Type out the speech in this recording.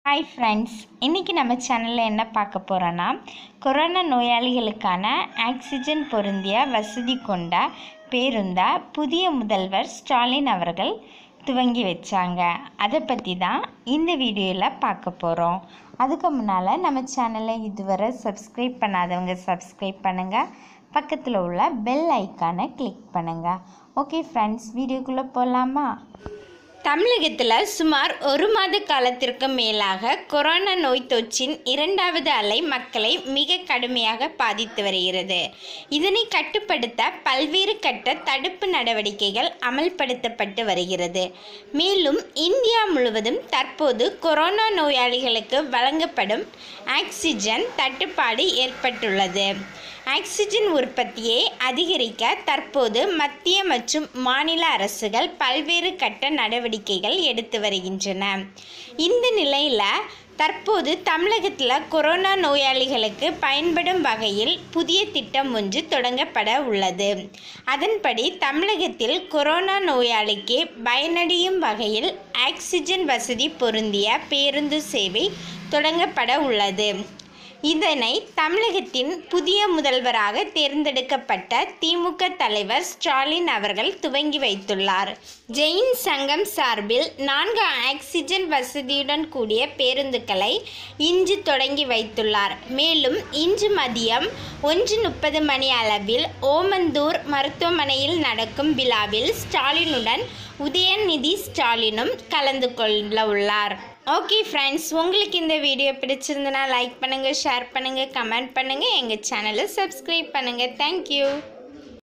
hi friends இன்றைக்கி நம்ம சேனலில் என்ன பார்க்க போகிறோன்னா கொரோனா நோயாளிகளுக்கான ஆக்சிஜன் பொருந்திய வசதி கொண்ட பேருந்தா புதிய முதல்வர் ஸ்டாலின் அவர்கள் துவங்கி வச்சாங்க அதை பற்றி தான் இந்த வீடியோவில் பார்க்க போகிறோம் அதுக்கு முன்னால் நம்ம சேனலை இதுவரை சப்ஸ்கிரைப் பண்ணாதவங்க சப்ஸ்கிரைப் பண்ணுங்கள் பக்கத்தில் உள்ள பெல் ஐக்கானை கிளிக் பண்ணுங்கள் ஓகே ஃப்ரெண்ட்ஸ் வீடியோக்குள்ளே போகலாமா தமிழகத்தில் சுமார் ஒரு மாத காலத்திற்கு மேலாக கொரோனா நோய் தொற்றின் இரண்டாவது அலை மக்களை மிக கடுமையாக பாதித்து வருகிறது இதனை கட்டுப்படுத்த பல்வேறு கட்ட தடுப்பு நடவடிக்கைகள் அமல்படுத்தப்பட்டு வருகிறது மேலும் இந்தியா முழுவதும் தற்போது கொரோனா நோயாளிகளுக்கு வழங்கப்படும் ஆக்சிஜன் தட்டுப்பாடு ஏற்பட்டுள்ளது ஆக்சிஜன் உற்பத்தியை அதிகரிக்க தற்போது மத்திய மற்றும் மாநில அரசுகள் பல்வேறு கட்ட நடவடிக்கைகள் எடுத்து வருகின்றன இந்த நிலையில் தற்போது தமிழகத்தில் கொரோனா நோயாளிகளுக்கு பயன்படும் வகையில் புதிய திட்டம் ஒன்று தொடங்கப்பட உள்ளது அதன்படி தமிழகத்தில் கொரோனா நோயாளிக்கு பயனடையும் வகையில் ஆக்சிஜன் வசதி பொருந்திய பேருந்து சேவை தொடங்கப்பட உள்ளது இதனை தமிழகத்தின் புதிய முதல்வராக தேர்ந்தெடுக்கப்பட்ட திமுக தலைவர் ஸ்டாலின் அவர்கள் துவங்கி வைத்துள்ளார் ஜெயின் சங்கம் சார்பில் நான்கு ஆக்சிஜன் வசதியுடன் கூடிய பேருந்துகளை இன்று தொடங்கி வைத்துள்ளார் மேலும் இன்று மதியம் ஒன்று முப்பது மணி அளவில் ஓமந்தூர் மருத்துவமனையில் நடக்கும் விழாவில் ஸ்டாலினுடன் உதயநிதி ஸ்டாலினும் கலந்து கொள்ள உள்ளார் ஓகே ஃப்ரெண்ட்ஸ் உங்களுக்கு இந்த வீடியோ பிடிச்சிருந்தனா லைக் பண்ணுங்கள் ஷேர் பண்ணுங்கள் கமெண்ட் பண்ணுங்கள் எங்கள் சேனலை சப்ஸ்கிரைப் பண்ணுங்கள் தேங்க்யூ